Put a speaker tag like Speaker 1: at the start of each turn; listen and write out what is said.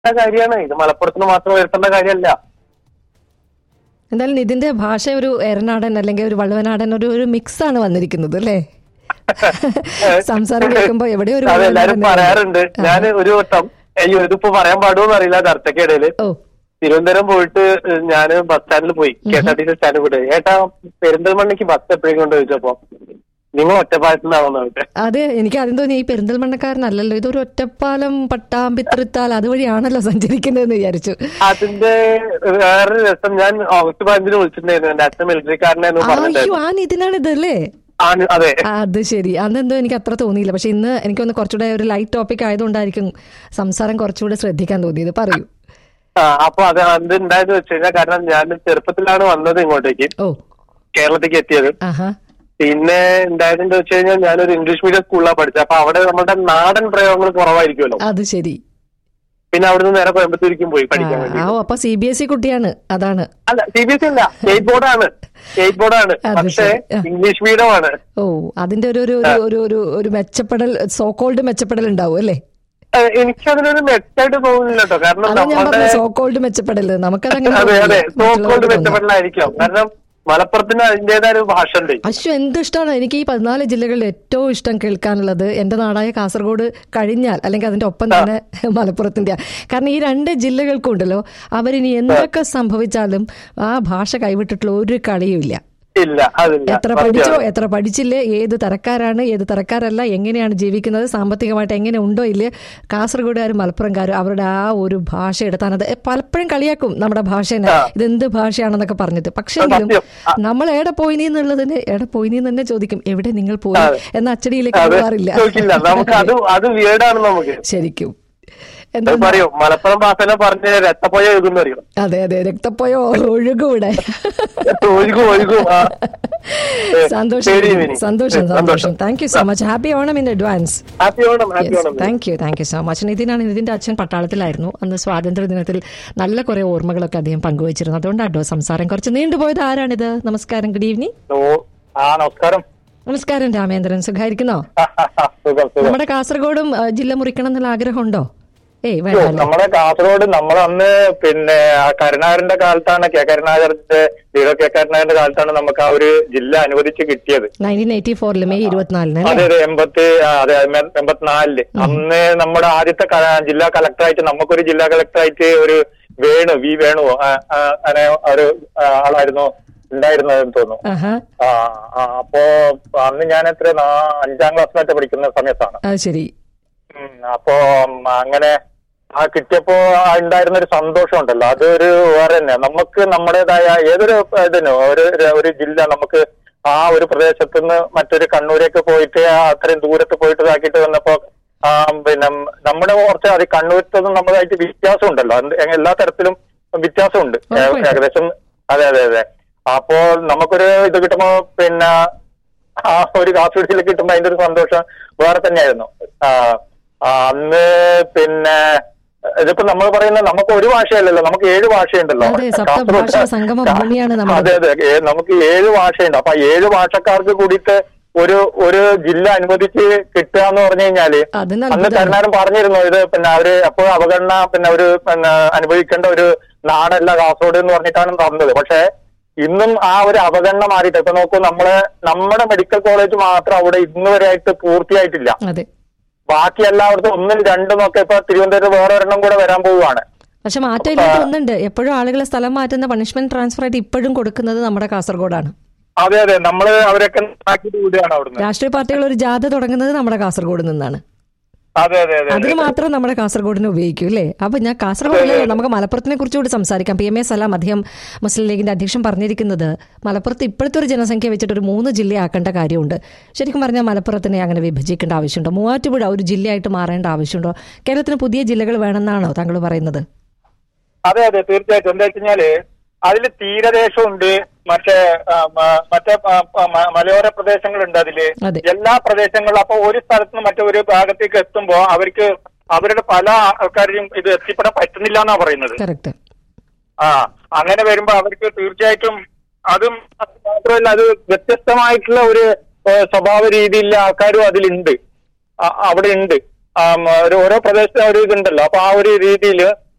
Speaker 1: കാര്യമാണ് ഇത് മലപ്പുറത്തിന് മാത്രം ഉയർത്തേണ്ട കാര്യമല്ല
Speaker 2: എന്തായാലും ഇതിന്റെ ഭാഷ ഒരു എറനാടൻ അല്ലെങ്കിൽ ഒരു വള്ളുവനാടൻ ഒരു ഒരു മിക്സ് ആണ് വന്നിരിക്കുന്നത് അല്ലേ സംസാരം കേൾക്കുമ്പോ എവിടെയോ ഒരു
Speaker 1: അത് എല്ലാരും
Speaker 2: വള്ളുവനാടൻ
Speaker 1: പറയാറുണ്ട് ഞാൻ ഒരു വട്ടം അയ്യോ ഇതിപ്പോ പറയാൻ പാടുമോ അറിയില്ല ചർച്ചയ്ക്കിടയില്
Speaker 2: ഓ
Speaker 1: തിരുവനന്തപുരം പോയിട്ട് ഞാൻ ബസ് സ്റ്റാൻഡിൽ പോയി K S R T C സ്റ്റാൻഡിൽ പോയിട്ട് ഏട്ടാ പെരിന്തൽമണ്ണയ്ക്ക് ബസ് എപ്പോഴും കൊണ്ട് ചോദിച്ചപ്പോ നിങ്ങൾ ഒറ്റപ്പാലത്തുനിന്നാണെന്ന് പറഞ്ഞിട്ട്
Speaker 2: അത് എനിക്ക് ആദ്യം തോന്നി ഈ പെരിന്തൽമണ്ണക്കാരനല്ലല്ലോ ഇതൊരു ഒറ്റപ്പാലം പട്ടാമ്പിത്തൃത്താൽ അതുവഴിയാണല്ലോ സഞ്ചരിക്കുന്നതെന്ന് വിചാരിച്ചു
Speaker 1: അതിന്റെ വേറൊരു രസം ഞാൻ ഓഗസ്റ്റ് പതിനഞ്ചിന് വിളിച്ചിട്ടുണ്ടായിരുന്നു എന്റെ അച്ഛൻ മിലിറ്ററിക്കാരനായിരുന്നു
Speaker 2: അയ്യോ
Speaker 1: പറഞ്ഞിട്ടുണ്ടായിരുന്നു
Speaker 2: ആ ഇതിനാണ് ഇതല്ലേ
Speaker 1: ആണ് അതെ
Speaker 2: അത് ശരി അന്നെന്തോ എനിക്ക് അത്ര തോന്നിയില്ല പക്ഷെ ഇന്ന് എനിക്കൊന്ന് കുറച്ചുകൂടെ ഒരു ലൈറ്റ് ടോപ്പിക് ആയതുകൊണ്ടായിരിക്കും സംസാരം കുറച്ചുകൂടെ ശ്രദ്ധിക്കാൻ തോന്നിയത് പറയൂ
Speaker 1: ആ അപ്പൊ അത് അത് ഉണ്ടായെന്ന് വെച്ച് കഴിഞ്ഞാൽ കാരണം ഞാൻ ചെറുപ്പത്തിലാണ് വന്നത് ഇങ്ങോട്ടേക്ക്
Speaker 2: ഓ
Speaker 1: കേരളത്തിലേക്ക് എത്തിയത്
Speaker 2: ആഹാ
Speaker 1: പിന്നെ ഉണ്ടായതെന്ന് വെച്ച് കഴിഞ്ഞാൽ ഞാനൊരു ഇംഗ്ലീഷ് മീഡിയം സ്കൂളിലാണ് പഠിച്ചത് അപ്പൊ അവിടെ നമ്മുടെ നാടൻ പ്രയോഗങ്ങൾ കുറവായിരിക്കുമല്ലോ
Speaker 2: അത് ശരി
Speaker 1: പിന്നെ അവിടുന്ന് നേരെ കോയമ്പത്തൂരിക്കും പോയി പഠിക്കാൻ വേണ്ടി
Speaker 2: ആ ഓ, അപ്പൊ സി ബി എസ് ഇ കുട്ടിയാണ് അതാണ്
Speaker 1: അല്ല സി ബി എസ് ഇ അല്ല സ്റ്റേറ്റ് ബോർഡാണ് സ്റ്റേറ്റ് ബോർഡാണ്
Speaker 2: അത്
Speaker 1: പക്ഷേ
Speaker 2: ശരി. ആ.
Speaker 1: ഇംഗ്ലീഷ് മീഡിയമാണ്
Speaker 2: ഓ അതിന്റെ ഒരു ഒരു ഒരു- ഒരു ഒരു ഒരു മെച്ചപ്പെടൽ സോക്കോൾഡ് മെച്ചപ്പെടൽ ഉണ്ടാവും അല്ലേ
Speaker 1: എനിക്കതിനൊരു മെച്ചായിട്ട് തോന്നുന്നില്ല കേട്ടോ കാരണം
Speaker 2: അത് ഞാൻ
Speaker 1: നമ്മുടെ
Speaker 2: പറഞ്ഞ സോക്കോൾഡ് മെച്ചപ്പെടൽ നമുക്കതങ്ങനെ
Speaker 1: അതെ അതെ
Speaker 2: തോന്നില്ല.
Speaker 1: സോക്കോൾഡ്
Speaker 2: മറ്റുള്ളവർക്ക് തോന്നാം.
Speaker 1: മെച്ചപ്പെടലായിരിക്കാം കാരണം മലപ്പുറത്തിന് അതിന്റേതായ ഒരു ഭാഷ ഉണ്ട്
Speaker 2: അശ്വ എന്ത് ഇഷ്ടമാണ് എനിക്ക് ഈ പതിനാല് ജില്ലകളിൽ ഏറ്റവും ഇഷ്ടം കേൾക്കാനുള്ളത് എന്റെ നാടായ കാസർഗോഡ് കഴിഞ്ഞാൽ അല്ലെങ്കിൽ അതിന്റെ ഒപ്പം തന്നെ മലപ്പുറത്തിന്റെ കാരണം ഈ രണ്ട് ജില്ലകൾക്കും ഉണ്ടല്ലോ അവരിനി എന്തൊക്കെ സംഭവിച്ചാലും ആ ഭാഷ കൈവിട്ടിട്ടുള്ള ഒരു കളിയുമില്ല
Speaker 1: ഇല്ല അതില്ല
Speaker 2: എത്ര പഠിച്ചോ എത്ര പഠിച്ചില്ലേ ഏത് തരക്കാരാണ് ഏത് തരക്കാരല്ല എങ്ങനെയാണ് ജീവിക്കുന്നത് സാമ്പത്തികമായിട്ട് എങ്ങനെ ഉണ്ടോ ഇല്ലേ കാസർഗോഡുകാരും മലപ്പുറംകാരും അവരുടെ ആ ഒരു ഭാഷ എടുത്താനത് പലപ്പോഴും കളിയാക്കും നമ്മുടെ ഭാഷേനെ ഇതെന്ത് ഭാഷയാണെന്നൊക്കെ പറഞ്ഞിട്ട് പക്ഷെങ്കിലും
Speaker 1: സത്യം. ആ.
Speaker 2: നമ്മൾ എവിടെ പോയിനി എന്നുള്ളതിന് എവിടെ പോയിനി എന്ന് തന്നെ ചോദിക്കും എവിടെ നിങ്ങൾ പോയി എന്ന അച്ചടിയിലേക്ക്
Speaker 1: അത്
Speaker 2: പോകാറില്ല
Speaker 1: ചോദിക്കില്ല നമുക്ക് അത് അത് വീടാണ് നമുക്ക്
Speaker 2: ശരിക്കും
Speaker 1: അത്
Speaker 2: എന്താ
Speaker 1: പറയൂ മലപ്പുറം ഭാഷനെ പറഞ്ഞ് രക്തപ്പോയ ഒഴുകുന്ന അറിയും
Speaker 2: അതെ അതെ രക്തപ്പോയോ ഒഴുകൂടെ
Speaker 1: ഒഴുകും ഒഴുകും ആ.
Speaker 2: സന്തോഷം
Speaker 1: ശരി, മിനി.
Speaker 2: സന്തോഷം
Speaker 1: സന്തോഷം.
Speaker 2: സന്തോഷം thank you so much happy Onam in advance
Speaker 1: happy Onam happy Onam
Speaker 2: thank you thank you so much നിതിനാണ് നിതിന്റെ അച്ഛൻ പട്ടാളത്തിലായിരുന്നു അന്ന് സ്വാതന്ത്ര്യ ദിനത്തിൽ നല്ല കുറെ ഓർമ്മകളൊക്കെ അദ്ദേഹം പങ്കുവച്ചിരുന്നു അതുകൊണ്ടാട്ടോ സംസാരം കുറച്ച് നീണ്ടുപോയത് ആരാണിത് നമസ്കാരം ഗുഡ് ഈവനിങ്
Speaker 1: ഓ ആ നമസ്കാരം
Speaker 2: നമസ്കാരം രാമേന്ദ്രൻ സുഖായിരിക്കുന്നോ
Speaker 1: സുഖം സുഖം
Speaker 2: നമ്മുടെ കാസർഗോഡും ആ, ജില്ല മുറിക്കണം എന്നുള്ള ആഗ്രഹമുണ്ടോ ഏയ്
Speaker 1: ഓ,
Speaker 2: വേണ്ട അല്ലേ?
Speaker 1: നമ്മുടെ കാസർഗോഡ് നമ്മളന്ന് പിന്നെ ആ കരുണാകരന്റെ കാലത്താണ് കെ കരുണാകരന്റെ ലീഡർ കെ കരുണാകരന്റെ കാലത്താണ് നമുക്ക് ആ ഒരു ജില്ല അനുവദിച്ച് കിട്ടിയത്
Speaker 2: നയൻറ്റീൻ എയ്റ്റി ഫോറിൽ മെയ് ഇരുപത്തിനാലിന്
Speaker 1: അതെ
Speaker 2: അല്ലേ
Speaker 1: അതെ എൺപത്തി ആ, അതെ എം- എൺപത്തിനാലില് അന്ന് നമ്മുടെ ആദ്യത്തെ ക- ജില്ലാ കളക്ടറായിട്ട് നമുക്കൊരു ജില്ലാ കളക്ടറായിട്ട് ഒരു വേണു വി വേണു ആ, ആ, അങ്ങനെ ഒരു ആ, ആളായിരുന്നു ഉണ്ടായിരുന്നതെന്ന് തോന്നുന്നു
Speaker 2: ആഹാ
Speaker 1: ആ ആ, അപ്പോ അന്ന് ഞാൻ എത്ര നാ- അഞ്ചാം ക്ലാസ് മറ്റേ പഠിക്കുന്ന സമയത്താണ്
Speaker 2: അത് ശരി
Speaker 1: ഉം, അപ്പോ ഉം, അങ്ങനെ ആ കിട്ടിയപ്പോ ആ ഉണ്ടായിരുന്ന ഒരു സന്തോഷം ഉണ്ടല്ലോ അതൊരു വേറെ തന്നെ നമുക്ക് നമ്മുടേതായ ഏതൊരു ഇതിനോ ഒരു ഒരു ജില്ല നമുക്ക് ആ ഒരു പ്രദേശത്ത് നിന്ന് മറ്റൊരു കണ്ണൂരേക്ക് പോയിട്ട് ആ അത്രയും ദൂരത്ത് പോയിട്ട് ഇതാക്കിയിട്ട് വന്നപ്പോ ആ പിന്നെ നമ്മുടെ കുറച്ച് അത് കണ്ണൂരത്തൊന്നും നമ്മളായിട്ട് വ്യത്യാസം ഉണ്ടല്ലോ എന്ത് എല്ലാ തരത്തിലും വ്യത്യാസമുണ്ട് ഏ-
Speaker 2: ഉറപ്പായിട്ടും.
Speaker 1: ഏകദേശം അതെ അതെ അതെ അപ്പോൾ നമുക്കൊരു ഇത് കിട്ടുമ്പോ പിന്നെ ആ ഒരു കാസർഗോഡിൽ കിട്ടുമ്പോ അതിന്റെ ഒരു സന്തോഷം വേറെ തന്നെയായിരുന്നു ആ, ആ, അന്ന് പിന്നെ ഇതിപ്പോ നമ്മൾ പറയുന്ന നമുക്ക് ഒരു ഭാഷയല്ലല്ലോ നമുക്ക് ഏഴ് ഭാഷയുണ്ടല്ലോ
Speaker 2: അതെ, സപ്തഭാഷാ സംഗമ ഭൂമിയാണ് നമ്മുടെ.
Speaker 1: അതെ അതെ ഏ- നമുക്ക് ഏഴ് ഭാഷയുണ്ട് അപ്പൊ ആ ഏഴ് ഭാഷക്കാർക്ക് കൂടിയിട്ട് ഒരു ഒരു ജില്ല അനുവദിച്ച് കിട്ടുക എന്ന് പറഞ്ഞു കഴിഞ്ഞാല്
Speaker 2: അത്
Speaker 1: അന്ന്
Speaker 2: അത്ഭുതമാണ്.
Speaker 1: കരുണാകരൻ പറഞ്ഞിരുന്നു ഇത് പിന്നെ അവര് എപ്പോഴും അവഗണന പിന്നെ ഒരു പിന്നെ അനുഭവിക്കേണ്ട ഒരു നാടല്ല കാസർഗോഡ് എന്ന് പറഞ്ഞിട്ടാണ് തന്നത് പക്ഷെ ഇന്നും ആ ഒരു അവഗണന മാറിയിട്ട് ഇപ്പൊ നോക്കൂ നമ്മളെ നമ്മുടെ മെഡിക്കൽ കോളേജ് മാത്രം അവിടെ ഇന്ന് വരെ ആയിട്ട് പൂർത്തിയായിട്ടില്ല
Speaker 2: അതെ
Speaker 1: ബാക്കി എല്ലായിടത്തും ഒന്നും രണ്ടും ഒക്കെ ഇപ്പൊ തിരുവനന്തപുരത്ത് വേറെ ഒരെണ്ണം കൂടെ വരാൻ പോവുകയാണ്
Speaker 2: പക്ഷെ മാറ്റമില്ലാത്ത ഒന്നുണ്ട് എപ്പോഴും ആളുകളെ സ്ഥലം മാറ്റുന്ന പണിഷ്മെന്റ് ട്രാൻസ്ഫർ ആയിട്ട് ഇപ്പോഴും കൊടുക്കുന്നത് നമ്മുടെ കാസർഗോഡാണ്
Speaker 1: അതെ അതെ നമ്മള് അവരൊക്കെ ആക്കിയിട്ട് വിടുകയാണ് അവിടുന്ന്
Speaker 2: രാഷ്ട്രീയ പാർട്ടികൾ ഒരു ജാഥ തുടങ്ങുന്നത് നമ്മുടെ കാസർഗോഡ് നിന്നാണ്
Speaker 1: അതെ അതെ അതെ
Speaker 2: അതിന് മാത്രം നമ്മുടെ കാസർഗോഡിനെ ഉപയോഗിക്കും അല്ലേ അപ്പൊ ഞാൻ കാസർഗോഡിലല്ലോ നമുക്ക് മലപ്പുറത്തിനെ കുറിച്ച് കൂടി സംസാരിക്കാം പി എം എ സലാം അദ്ദേഹം മുസ്ലിം ലീഗിന്റെ അധ്യക്ഷൻ പറഞ്ഞിരിക്കുന്നത് മലപ്പുറത്ത് ഇപ്പോഴത്തെ ഒരു ജനസംഖ്യ വെച്ചിട്ട് ഒരു മൂന്ന് ജില്ലയാക്കേണ്ട കാര്യമുണ്ട് ശരിക്കും പറഞ്ഞാൽ മലപ്പുറത്തിനെ അങ്ങനെ വിഭജിക്കേണ്ട ആവശ്യമുണ്ടോ മൂവാറ്റുപുഴ ഒരു ജില്ലയായിട്ട് മാറേണ്ട ആവശ്യമുണ്ടോ കേരളത്തിന് പുതിയ ജില്ലകൾ വേണമെന്നാണോ താങ്കൾ പറയുന്നത്
Speaker 1: അതെ അതെ തീർച്ചയായിട്ടും എന്താ വെച്ചാല് അതിൽ തീരദേശമുണ്ട് മറ്റേ ആ, മ- മറ്റേ ആ, ആ, മ- മലയോര പ്രദേശങ്ങളുണ്ട് അതില്
Speaker 2: അതെ.
Speaker 1: എല്ലാ പ്രദേശങ്ങളിലും അപ്പൊ ഒരു സ്ഥലത്ത് നിന്ന് മറ്റൊരു ഭാഗത്തേക്ക് എത്തുമ്പോ അവർക്ക് അവരുടെ പല ആൾക്കാരെയും ഇത് എത്തിപ്പെടാൻ പറ്റുന്നില്ല എന്നാ പറയുന്നത്
Speaker 2: കറക്റ്റ്
Speaker 1: ആ അങ്ങനെ വരുമ്പോ അവർക്ക് തീർച്ചയായിട്ടും അതും അത് മാത്രമല്ല അത് വ്യത്യസ്തമായിട്ടുള്ള ഒരു ഏ, സ്വഭാവ രീതിയിലുള്ള ആൾക്കാരും അതിലുണ്ട് ആ, അവിടെ ഉണ്ട് ആ, മ, ഒരു ഓരോ പ്രദേശത്തും ഒരു ഇതുണ്ടല്ലോ അപ്പൊ ആ ഒരു രീതിയിൽ